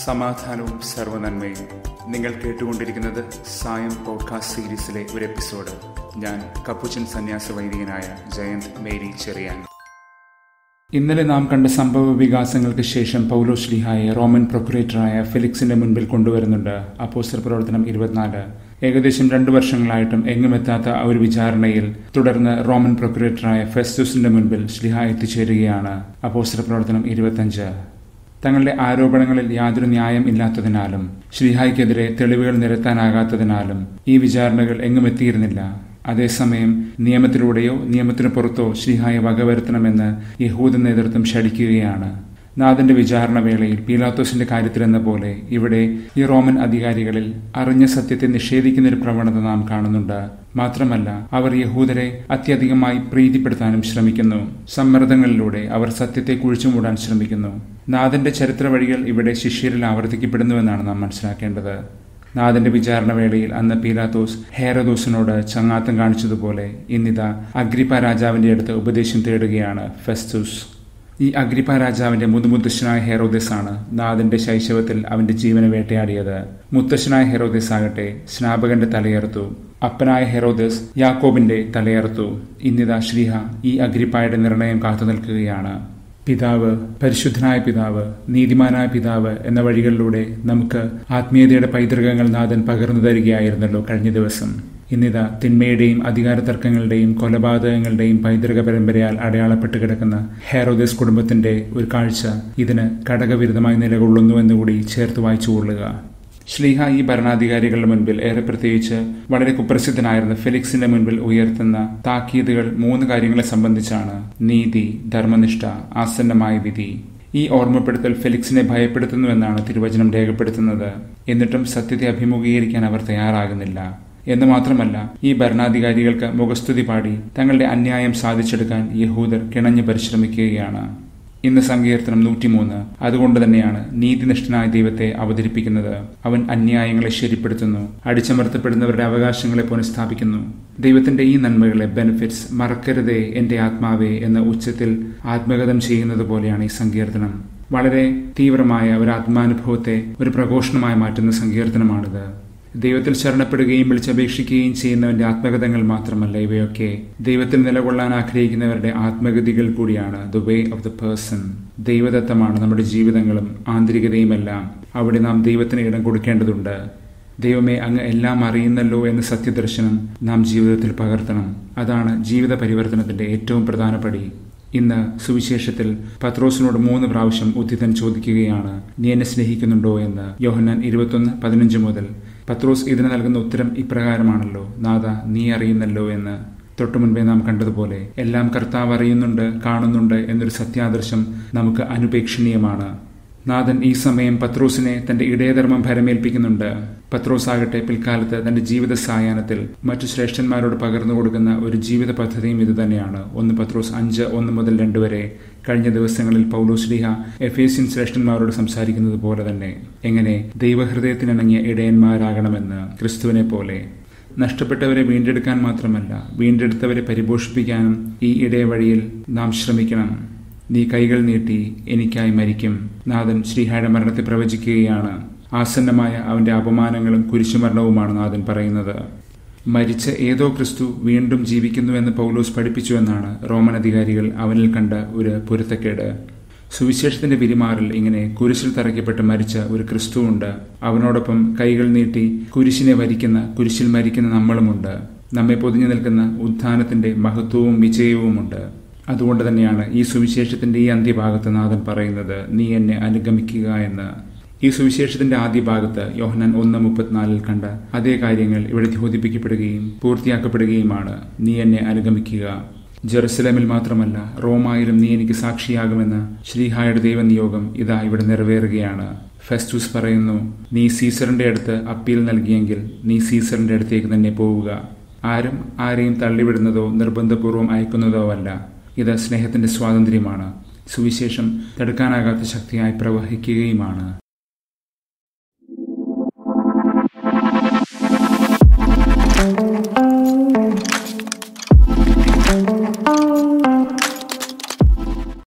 സമാധാനവും സർവനന്മയും നിങ്ങൾ കേട്ടുകൊണ്ടിരിക്കുന്നത് സായം പോഡ്കാസ്റ്റ് സീരീസിലെ ഒരു എപ്പിസോഡ് ഞാൻ കപ്പുച്ചൻ സന്യാസ വൈദികനായ ജയന്ത് മേരി ചെറിയാൻ ഇന്നലെ നാം കണ്ട സംഭവ വികാസങ്ങൾക്ക് ശേഷം പൗലോ ശ്ലീഹായെ റോമൻ പ്രൊക്കുറേറ്ററായ ഫെലിക്സിന്റെ മുൻപിൽ കൊണ്ടുവരുന്നുണ്ട് അപ്പോസ്റ്റർ പ്രവർത്തനം ഇരുപത്തിനാല് ഏകദേശം രണ്ടു വർഷങ്ങളായിട്ടും എങ്ങുമെത്താത്ത ആ ഒരു വിചാരണയിൽ തുടർന്ന് റോമൻ പ്രൊക്കുറേറ്ററായ ഫെസ്റ്റുസിന്റെ മുൻപിൽ ശ്ലിഹ എത്തിച്ചേരുകയാണ് അപ്പോസ്റ്റർ പ്രവർത്തനം ഇരുപത്തഞ്ച് തങ്ങളുടെ ആരോപണങ്ങളിൽ യാതൊരു ന്യായം ഇല്ലാത്തതിനാലും ശ്രീഹായ്ക്കെതിരെ തെളിവുകൾ നിരത്താനാകാത്തതിനാലും ഈ വിചാരണകൾ എങ്ങും എത്തിയിരുന്നില്ല അതേസമയം നിയമത്തിലൂടെയോ നിയമത്തിനു പുറത്തോ ശ്രീഹായെ വകവരുത്തണമെന്ന് യഹൂദ നേതൃത്വം ക്ഷണിക്കുകയാണ് നാഥന്റെ വിചാരണ വേളയിൽ പീലാത്തോസിന്റെ കാര്യത്തിലെന്ന പോലെ ഇവിടെ ഈ റോമൻ അധികാരികളിൽ അറിഞ്ഞ സത്യത്തെ നിഷേധിക്കുന്ന ഒരു പ്രവണത നാം കാണുന്നുണ്ട് മാത്രമല്ല അവർ യഹൂദരെ അത്യധികമായി പ്രീതിപ്പെടുത്താനും ശ്രമിക്കുന്നു സമ്മർദ്ദങ്ങളിലൂടെ അവർ സത്യത്തെ കുഴിച്ചുമൂടാൻ ശ്രമിക്കുന്നു നാഥന്റെ ചരിത്ര വഴികൾ ഇവിടെ ശിഷ്യരിൽ ആവർത്തിക്കപ്പെടുന്നുവെന്നാണ് നാം മനസ്സിലാക്കേണ്ടത് നാഥന്റെ വിചാരണ വേളയിൽ അന്ന് പീലാത്തോസ് ഹേറദോസിനോട് ചങ്ങാത്തം കാണിച്ചതുപോലെ ഇന്നിതാ അഗ്രിപ്പ രാജാവിന്റെ അടുത്ത് ഉപദേശം തേടുകയാണ് ഫെസ്തുസ് ഈ അഗ്രിപ്പ രാജാവിന്റെ മുതുമുത്തശ്ശനായ ഹെറോദസ് ആണ് നാഥന്റെ ശൈശവത്തിൽ അവന്റെ ജീവനെ വേട്ടയാടിയത് മുത്തശ്ശനായ ഹെറോദസ് ആകട്ടെ സ്നാപകന്റെ തലയറുത്തു അപ്പനായ ഹെറോദസ് യാക്കോബിന്റെ തലയറുത്തു ഇന്നിതാ ശ്രീഹ ഈ അഗ്രിപ്പായുടെ നിർണയം കാത്തു നിൽക്കുകയാണ് പിതാവ് പരിശുദ്ധനായ പിതാവ് നീതിമാനായ പിതാവ് എന്ന വഴികളിലൂടെ നമുക്ക് ആത്മീയതയുടെ പൈതൃകങ്ങൾ നാഥൻ പകർന്നു തരികയായിരുന്നല്ലോ കഴിഞ്ഞ ദിവസം ഇന്നിതാ തിന്മയുടെയും അധികാര തർക്കങ്ങളുടെയും കൊലപാതകങ്ങളുടെയും പൈതൃക പരമ്പരയാൽ അടയാളപ്പെട്ട് കിടക്കുന്ന ഹെറോദസ് കുടുംബത്തിന്റെ ഒരു കാഴ്ച ഇതിന് ഘടകവിരുദ്ധമായി നിലകൊള്ളുന്നുവെന്നുകൂടി ചേർത്ത് വായിച്ചു കൊള്ളുക ശ്ലീഹ ഈ ഭരണാധികാരികളുടെ മുൻപിൽ ഏറെ പ്രത്യേകിച്ച് വളരെ കുപ്രസിദ്ധനായിരുന്ന ഫെലിക്സിന്റെ മുൻപിൽ ഉയർത്തുന്ന താക്കീതുകൾ മൂന്ന് കാര്യങ്ങളെ സംബന്ധിച്ചാണ് നീതി ധർമ്മനിഷ്ഠ ആസന്നമായ വിധി ഈ ഓർമ്മപ്പെടുത്തൽ ഫെലിക്സിനെ ഭയപ്പെടുത്തുന്നുവെന്നാണ് തിരുവചനം രേഖപ്പെടുത്തുന്നത് എന്നിട്ടും സത്യത്തെ അഭിമുഖീകരിക്കാൻ അവർ തയ്യാറാകുന്നില്ല എന്ന് മാത്രമല്ല ഈ ഭരണാധികാരികൾക്ക് മുഖസ്തുതി പാടി തങ്ങളുടെ അന്യായം സാധിച്ചെടുക്കാൻ യഹൂദർ കിണഞ്ഞു പരിശ്രമിക്കുകയാണ് ഇന്ന് സങ്കീർത്തനം നൂറ്റിമൂന്ന് അതുകൊണ്ട് തന്നെയാണ് നീതിനിഷ്ഠനായ ദൈവത്തെ അവതരിപ്പിക്കുന്നത് അവൻ അന്യായങ്ങളെ ശരിപ്പെടുത്തുന്നു അടിച്ചമർത്തപ്പെടുന്നവരുടെ അവകാശങ്ങളെ പുനഃസ്ഥാപിക്കുന്നു ദൈവത്തിന്റെ ഈ നന്മകളെ ബെനിഫിറ്റ്സ് മറക്കരുതേ എന്റെ ആത്മാവേ എന്ന ഉച്ചത്തിൽ ആത്മഗതം ചെയ്യുന്നത് പോലെയാണ് ഈ സങ്കീർത്തനം വളരെ തീവ്രമായ ഒരു ആത്മാനുഭവത്തെ ഒരു പ്രഘോഷണമായി മാറ്റുന്ന സങ്കീർത്തനമാണിത് ദൈവത്തിൽ ശരണപ്പെടുകയും വിളിച്ചപേക്ഷിക്കുകയും ചെയ്യുന്നവന്റെ ആത്മകഥങ്ങൾ മാത്രമല്ല ഇവയൊക്കെ ദൈവത്തിൽ നിലകൊള്ളാൻ ആഗ്രഹിക്കുന്നവരുടെ ആത്മഗതികൾ കൂടിയാണ് the way of the person ദൈവദത്തമാണ് നമ്മുടെ ജീവിതങ്ങളും ആന്തരികതയുമെല്ലാം അവിടെ നാം ദൈവത്തിന് ഇടം കൊടുക്കേണ്ടതുണ്ട് ദൈവമേ അങ്ങ് എല്ലാം അറിയുന്നല്ലോ എന്ന സത്യദർശനം നാം ജീവിതത്തിൽ പകർത്തണം അതാണ് ജീവിത പരിവർത്തനത്തിന്റെ ഏറ്റവും പ്രധാനപടി ഇന്ന് സുവിശേഷത്തിൽ പത്രോസിനോട് മൂന്ന് പ്രാവശ്യം ഉദ്ധിതൻ ചോദിക്കുകയാണ് നീ എന്നെ സ്നേഹിക്കുന്നുണ്ടോ എന്ന് യോഹന്നാൻ ഇരുപത്തൊന്ന് പതിനഞ്ച് മുതൽ പത്രോസ് ഇതിന് നൽകുന്ന ഉത്തരം ഇപ്രകാരമാണല്ലോ നാഥ നീ അറിയുന്നല്ലോ എന്ന് തൊട്ടു മുൻപേ നാം കണ്ടതുപോലെ എല്ലാം കർത്താവ് അറിയുന്നുണ്ട് കാണുന്നുണ്ട് എന്നൊരു സത്യാദർശം നമുക്ക് അനുപേക്ഷണീയമാണ് നാഥൻ ഈ സമയം പത്രോസിനെ തന്റെ ഇടയധർമ്മം ഭരമേൽപ്പിക്കുന്നുണ്ട് പത്രോസ് ആകട്ടെ പിൽക്കാലത്ത് തന്റെ ജീവിത സായാഹ്നത്തിൽ മറ്റു ശ്രേഷ്ഠന്മാരോട് പകർന്നു കൊടുക്കുന്ന ഒരു ജീവിത പദ്ധതിയും ഇത് തന്നെയാണ് ഒന്ന് പത്രോസ് അഞ്ച് ഒന്ന് മുതൽ രണ്ട് വരെ കഴിഞ്ഞ ദിവസങ്ങളിൽ പൗലോസ്ലിഹ എഫേസ്യൻ ശ്രേഷ്ഠന്മാരോട് സംസാരിക്കുന്നത് പോലെ തന്നെ എങ്ങനെ ദൈവഹൃദയത്തിനിണങ്ങിയ ഇടയന്മാരാകണമെന്ന് ക്രിസ്തുവിനെ പോലെ നഷ്ടപ്പെട്ടവരെ വീണ്ടെടുക്കാൻ മാത്രമല്ല വീണ്ടെടുത്തവരെ പരിപോഷിപ്പിക്കാനും ഈ ഇടയവഴിയിൽ നാം ശ്രമിക്കണം നീ കൈകൾ നീട്ടി എനിക്കായി മരിക്കും നാഥൻ ശ്രീഹായുടെ മരണത്തെ പ്രവചിക്കുകയാണ് ആസന്നമായ അവന്റെ അപമാനങ്ങളും കുരിശുമരണവുമാണ് നാഥൻ പറയുന്നത് മരിച്ച ഏതോ ക്രിസ്തു വീണ്ടും ജീവിക്കുന്നുവെന്ന് പൗലോസ് പഠിപ്പിച്ചുവെന്നാണ് റോമൻ അധികാരികൾ അവനിൽ കണ്ട ഒരു പൊരുത്തക്കേട് സുവിശേഷത്തിന്റെ പിരിമാറിൽ ഇങ്ങനെ കുരിശിൽ തറയ്ക്കപ്പെട്ട് മരിച്ച ഒരു ക്രിസ്തുവുണ്ട് അവനോടൊപ്പം കൈകൾ നീട്ടി കുരിശിനെ വരിക്കുന്ന കുരിശിൽ മരിക്കുന്ന നമ്മളുമുണ്ട് നമ്മെ പൊതിഞ്ഞു നിൽക്കുന്ന ഉത്ഥാനത്തിന്റെ മഹത്വവും വിജയവുമുണ്ട് അതുകൊണ്ട് തന്നെയാണ് ഈ സുവിശേഷത്തിന്റെ ഈ അന്ത്യഭാഗത്ത് നാഥൻ പറയുന്നത് നീ എന്നെ അനുഗമിക്കുക എന്ന് ഈ സുവിശേഷത്തിന്റെ ആദ്യ ഭാഗത്ത് യോഹനാൻ ഒന്ന് മുപ്പത്തിനാലിൽ കണ്ട അതേ കാര്യങ്ങൾ ഇവിടെ ദ്യോതിപ്പിക്കപ്പെടുകയും പൂർത്തിയാക്കപ്പെടുകയുമാണ് നീ എന്നെ അനുഗമിക്കുക ജെറുസലേമിൽ മാത്രമല്ല റോമായിലും നീ എനിക്ക് സാക്ഷിയാകുമെന്ന ശ്രീഹായുടെ ദൈവനിയോഗം ഇതാ ഇവിടെ നിറവേറുകയാണ് ഫെസ്റ്റൂസ് പറയുന്നു നീ സീസറിന്റെ അടുത്ത് അപ്പീൽ നൽകിയെങ്കിൽ നീ സീസറിന്റെ അടുത്തേക്ക് തന്നെ പോവുക ആരും ആരെയും തള്ളിവിടുന്നതോ നിർബന്ധപൂർവ്വം അയക്കുന്നതോ അല്ല ഇത് സ്നേഹത്തിന്റെ സ്വാതന്ത്ര്യമാണ് സുവിശേഷം തടുക്കാനാകാത്ത ശക്തിയായി പ്രവഹിക്കുകയുമാണ്